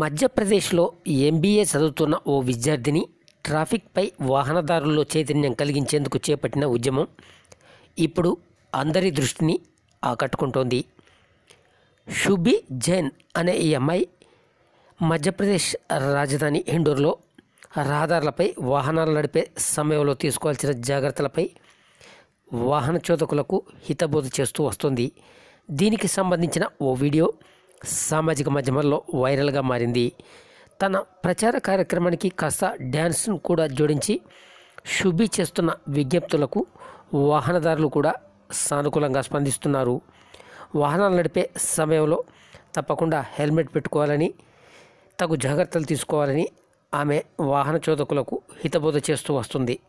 మధ్యప్రదేశ్లో ఎంబీఏ చదువుతున్న ఓ విద్యార్థిని ట్రాఫిక్పై వాహనదారుల్లో చైతన్యం కలిగించేందుకు చేపట్టిన ఉద్యమం ఇప్పుడు అందరి దృష్టిని ఆకట్టుకుంటోంది షుబి జైన్ అనే ఈ అమ్మాయి మధ్యప్రదేశ్ రాజధాని ఇండోర్లో రహదారులపై వాహనాలు నడిపే సమయంలో తీసుకోవాల్సిన జాగ్రత్తలపై వాహన చోదకులకు హితబోధ చేస్తూ వస్తుంది దీనికి సంబంధించిన ఓ వీడియో సామాజిక మాధ్యమాల్లో వైరల్గా మారింది తన ప్రచార కార్యక్రమానికి కాస్త డ్యాన్స్ను కూడా జోడించి షుబి చేస్తున్న విజ్ఞప్తులకు వాహనదారులు కూడా సానుకూలంగా స్పందిస్తున్నారు వాహనాలు నడిపే సమయంలో తప్పకుండా హెల్మెట్ పెట్టుకోవాలని తగు జాగ్రత్తలు తీసుకోవాలని ఆమె వాహన చోదకులకు హితబోధ చేస్తూ వస్తుంది